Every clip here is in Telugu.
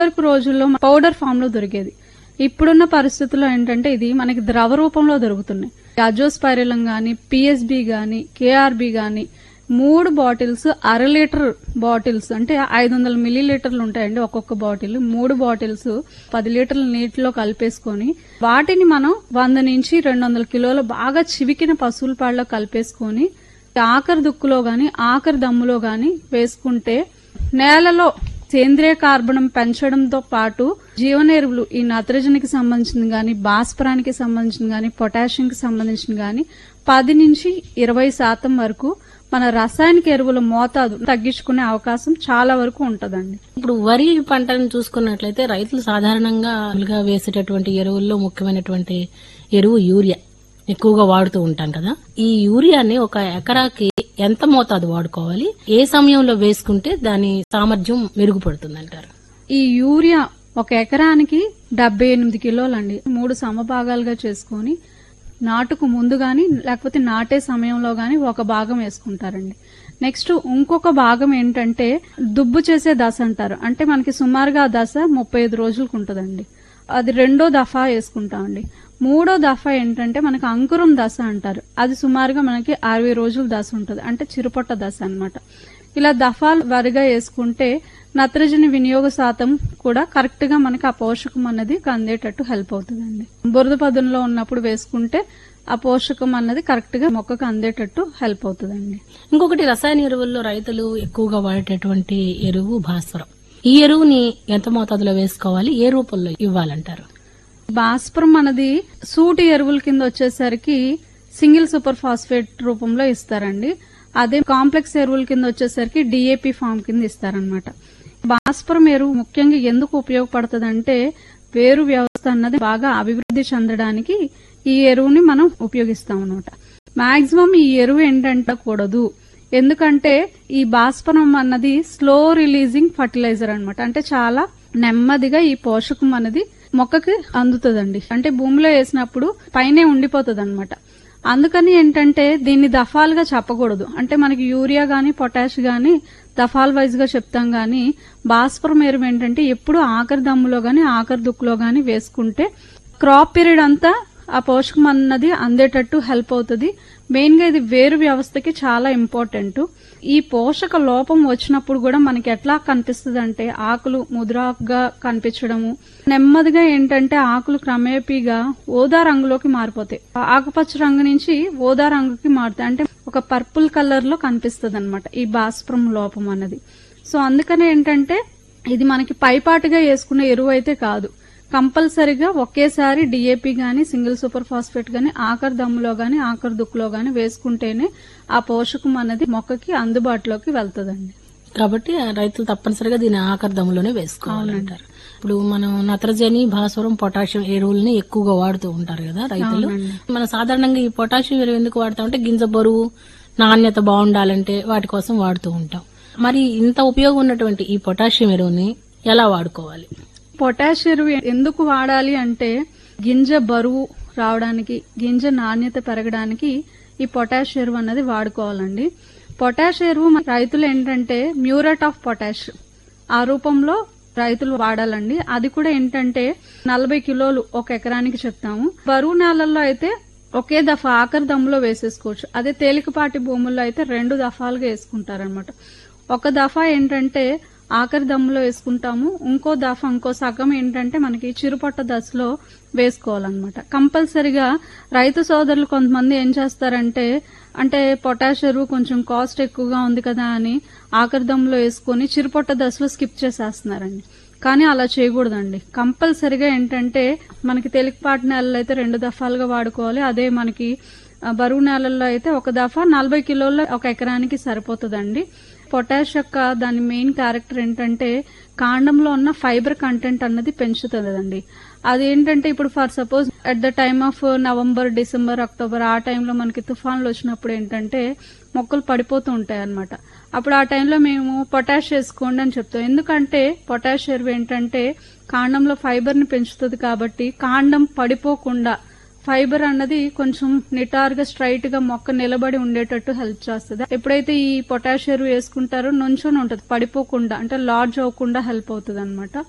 వరకు రోజుల్లో పౌడర్ ఫామ్ లో దొరికేది ఇప్పుడున్న పరిస్థితుల్లో ఏంటంటే ఇది మనకి ద్రవ రూపంలో దొరుకుతున్నాయి అజోస్పైరిలం గాని పిఎస్బి గాని కేఆర్బి గాని మూడు బాటిల్స్ అర లీటర్ బాటిల్స్ అంటే ఐదు వందల మిల్లీ లీటర్లు ఉంటాయండి ఒక్కొక్క బాటిల్ మూడు బాటిల్స్ పది లీటర్ల నీటిలో కలిపేసుకొని వాటిని మనం వంద నుంచి రెండు వందల కిలోలు బాగా చివికిన పశువుల పాలలో కలిపేసుకొని ఆఖరి దుక్కులో గాని ఆఖరి దమ్ములో గాని వేసుకుంటే నేలలో సేంద్రియ కార్బనం పెంచడంతో పాటు జీవనెరువులు ఈ నత్రజనికి సంబంధించిన గాని భాస్పరానికి సంబంధించిన గాని పొటాషియంకి సంబంధించిన గాని పది నుంచి ఇరవై శాతం వరకు మన రసాయనిక ఎరువుల మోతాదు తగ్గించుకునే అవకాశం చాలా వరకు ఉంటదండి ఇప్పుడు వరి పంటను చూసుకున్నట్లయితే రైతులు సాధారణంగా మామూలుగా వేసేటటువంటి ఎరువుల్లో ముఖ్యమైనటువంటి ఎరువు యూరియా ఎక్కువగా వాడుతూ ఉంటాం కదా ఈ యూరియాని ఒక ఎకరాకి ఎంత మోతాదు వాడుకోవాలి ఏ సమయంలో వేసుకుంటే దాని సామర్థ్యం మెరుగుపడుతుంది అంటారు ఈ యూరియా ఒక ఎకరానికి డెబ్బై ఎనిమిది కిలోలండి మూడు సమభాగాలుగా చేసుకొని నాటుకు ముందు గాని లేకపోతే నాటే సమయంలో గాని ఒక భాగం వేసుకుంటారండి నెక్స్ట్ ఇంకొక భాగం ఏంటంటే దుబ్బు చేసే దశ అంటారు అంటే మనకి సుమారుగా ఆ దశ ముప్పై ఐదు రోజులకు ఉంటదండి అది రెండో దఫా వేసుకుంటామండి మూడో దఫా ఏంటంటే మనకి అంకురం దశ అంటారు అది సుమారుగా మనకి అరవై రోజుల దశ ఉంటుంది అంటే చిరుపొట్ట దశ అన్నమాట ఇలా దఫాలు వరిగా వేసుకుంటే నత్రజని వినియోగ శాతం కూడా కరెక్ట్ గా మనకి ఆ పోషకం అన్నది అందేటట్టు హెల్ప్ అవుతుందండి బురద పదంలో ఉన్నప్పుడు వేసుకుంటే ఆ పోషకం అన్నది కరెక్ట్ గా మొక్కకు అందేటట్టు హెల్ప్ అవుతుందండి ఇంకొకటి రసాయన ఎరువుల్లో రైతులు ఎక్కువగా వాడేటటువంటి ఎరువు భాస్వరం ఈ ఎరువుని ఎంత మోతాదులో వేసుకోవాలి ఏ రూపంలో ఇవ్వాలంటారు భాస్పరం అన్నది సూటి ఎరువుల కింద వచ్చేసరికి సింగిల్ సూపర్ ఫాస్ఫేట్ రూపంలో ఇస్తారండి అదే కాంప్లెక్స్ ఎరువుల కింద వచ్చేసరికి డిఏపి ఫామ్ కింద ఇస్తారనమాట భాస్పరం ఎరువు ముఖ్యంగా ఎందుకు ఉపయోగపడుతుందంటే వేరు వ్యవస్థ అన్నది బాగా అభివృద్ధి చెందడానికి ఈ ఎరువుని మనం ఉపయోగిస్తాం అనమాట మాక్సిమం ఈ ఎరువు ఏంటంటే కూడదు ఎందుకంటే ఈ భాస్పరం అన్నది స్లో రిలీజింగ్ ఫర్టిలైజర్ అన్నమాట అంటే చాలా నెమ్మదిగా ఈ పోషకం అనేది మొక్కకి అందుతుందండి అంటే భూమిలో వేసినప్పుడు పైనే ఉండిపోతుంది అనమాట అందుకని ఏంటంటే దీన్ని దఫాలుగా చెప్పకూడదు అంటే మనకి యూరియా గాని పొటాష్ గాని దఫాల్ వైజ్ గా చెప్తాం గాని భాస్పరం ఎరువు ఏంటంటే ఎప్పుడు ఆఖరి దమ్ములో గాని ఆఖరి దుక్కులో గాని వేసుకుంటే క్రాప్ పీరియడ్ అంతా ఆ పోషకం అన్నది అందేటట్టు హెల్ప్ అవుతుంది మెయిన్ గా ఇది వేరు వ్యవస్థకి చాలా ఇంపార్టెంట్ ఈ పోషక లోపం వచ్చినప్పుడు కూడా మనకి ఎట్లా కనిపిస్తుంది అంటే ఆకులు ముద్రాగా కనిపించడము నెమ్మదిగా ఏంటంటే ఆకులు క్రమేపీగా ఓదా రంగులోకి మారిపోతాయి ఆ ఆకుపచ్చ రంగు నుంచి ఓదా రంగుకి మారుతాయి అంటే ఒక పర్పుల్ కలర్ లో కనిపిస్తుంది అనమాట ఈ భాస్పరం లోపం అన్నది సో అందుకనే ఏంటంటే ఇది మనకి పైపాటుగా వేసుకునే ఎరువు అయితే కాదు కంపల్సరిగా ఒకేసారి డిఏపి గాని సింగిల్ సూపర్ ఫాస్ఫేట్ గాని ఆఖరి దమ్ములో గాని ఆఖరి దుక్కులో గాని వేసుకుంటేనే ఆ పోషకం అనేది మొక్కకి అందుబాటులోకి వెళ్తుందండి కాబట్టి ఆ రైతులు తప్పనిసరిగా దీని ఆఖరి దమ్ములోనే వేసుకోవాలంటారు ఇప్పుడు మనం నత్రజని భాస్వరం పొటాషియం ఎరువుల్ని ఎక్కువగా వాడుతూ ఉంటారు కదా రైతులు మనం సాధారణంగా ఈ పొటాషియం ఎరువు ఎందుకు వాడతామంటే గింజ బరువు నాణ్యత బాగుండాలంటే వాటి కోసం వాడుతూ ఉంటాం మరి ఇంత ఉపయోగం ఉన్నటువంటి ఈ పొటాషియం ఎరువుని ఎలా వాడుకోవాలి పొటాష్ ఎరువు ఎందుకు వాడాలి అంటే గింజ బరువు రావడానికి గింజ నాణ్యత పెరగడానికి ఈ పొటాష్ ఎరువు అన్నది వాడుకోవాలండి పొటాష్ ఎరువు మన రైతులు ఏంటంటే మ్యూరేట్ ఆఫ్ పొటాష్ ఆ రూపంలో రైతులు వాడాలండి అది కూడా ఏంటంటే నలభై కిలోలు ఒక ఎకరానికి చెప్తాము బరువు నేలల్లో అయితే ఒకే దఫా ఆఖరి దమ్ములో వేసేసుకోవచ్చు అదే తేలికపాటి భూముల్లో అయితే రెండు దఫాలుగా వేసుకుంటారనమాట ఒక దఫా ఏంటంటే ఆఖరి దమ్ములో వేసుకుంటాము ఇంకో దఫా ఇంకో సగం ఏంటంటే మనకి చిరుపట్ట దశలో వేసుకోవాలన్నమాట కంపల్సరిగా రైతు సోదరులు కొంతమంది ఏం చేస్తారంటే అంటే పొటాష్ ఎరువు కొంచెం కాస్ట్ ఎక్కువగా ఉంది కదా అని ఆఖరి దమ్ములో వేసుకొని చిరుపొట్ట దశలో స్కిప్ చేసేస్తున్నారండి కానీ అలా చేయకూడదండి కంపల్సరిగా ఏంటంటే మనకి తేలికపాటి నేలలు అయితే రెండు దఫాలుగా వాడుకోవాలి అదే మనకి ఆ, బరువు నేలల్లో అయితే ఒక దఫా నలభై కిలోల ఒక ఎకరానికి సరిపోతుందండి పొటాష్ యొక్క దాని మెయిన్ క్యారెక్టర్ ఏంటంటే కాండంలో ఉన్న ఫైబర్ కంటెంట్ అన్నది పెంచుతుందండి అది ఏంటంటే ఇప్పుడు for suppose at the time of November December October ఆ టైంలో మనకి తుఫాన్లు వచ్చినప్పుడు ఏంటంటే మొక్కలు పడిపోతూ ఉంటాయి అన్నమాట అప్పుడు ఆ టైంలో మేము పొటాష్ వేసుకోండి అని చెప్తాం ఎందుకంటే పొటాష్ ఎరువు ఏంటంటే కాండంలో ఫైబర్ ని పెంచుతుంది కాబట్టి కాండం పడిపోకుండా ఫైబర్ అన్నది కొంచెం నిటారుగా స్ట్రైట్ గా మొక్క నిలబడి ఉండేటట్టు హెల్ప్ చేస్తుంది ఎప్పుడైతే ఈ పొటాష్ ఎరువు వేసుకుంటారో నుంచొని ఉంటుంది పడిపోకుండా అంటే లార్జ్ అవ్వకుండా హెల్ప్ అవుతుంది అనమాట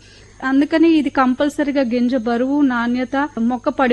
అందుకని ఇది కంపల్సరిగా గింజ బరువు నాణ్యత మొక్క పడి